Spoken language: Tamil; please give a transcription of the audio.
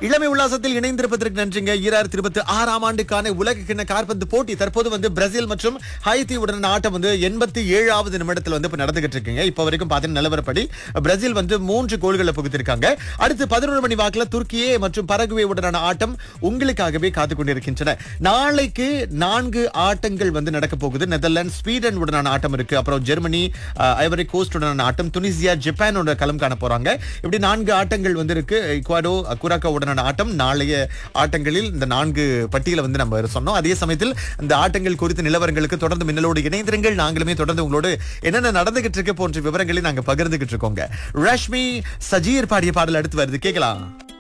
இளமை உல்லாசத்தில் இணைந்திருப்பதற்கு நன்றிங்க ஈராயிரத்தி இருபத்தி ஆறாம் ஆண்டுக்கான உலக கிண்ண காற்பந்து போட்டி தற்போது வந்து பிரேசில் மற்றும் ஹைத்தி உடனான ஆட்டம் வந்து எண்பத்தி ஏழாவது நிமிடத்தில் வந்து இப்ப நடந்துகிட்டு இருக்குங்க இப்ப வரைக்கும் பாத்தீங்கன்னா நிலவரப்படி பிரேசில் வந்து மூன்று கோல்களை புகுத்திருக்காங்க அடுத்து பதினொரு மணி வாக்குல துருக்கியே மற்றும் பரகுவே உடனான ஆட்டம் உங்களுக்காகவே காத்துக் கொண்டிருக்கின்றன நாளைக்கு நான்கு ஆட்டங்கள் வந்து நடக்க போகுது நெதர்லாந்து ஸ்வீடன் உடனான ஆட்டம் இருக்கு அப்புறம் ஜெர்மனி அஹ், ஐவரி கோஸ்ட் உடனான ஆட்டம் துனிசியா ஜப்பானோட களம் காண போறாங்க இப்படி நான்கு ஆட்டங்கள் வந்து இருக்கு இக்வாடோ குராக்கா உடனான ஆட்டம் நாளைய ஆட்டங்களில் இந்த நான்கு பட்டியலை வந்து நம்ம சொன்னோம் அதே சமயத்தில் இந்த ஆட்டங்கள் குறித்த நிலவரங்களுக்கு தொடர்ந்து மின்னலோடு இணைந்திருங்கள் நாங்களுமே தொடர்ந்து உங்களோடு என்னென்ன நடந்துகிட்டு இருக்கு போன்ற விவரங்களை நாங்க பகிர்ந்துகிட்டு இருக்கோங்க ரஷ்மி சஜீர் பாடிய பாடல் அடுத்து வருது கேட்கலாம்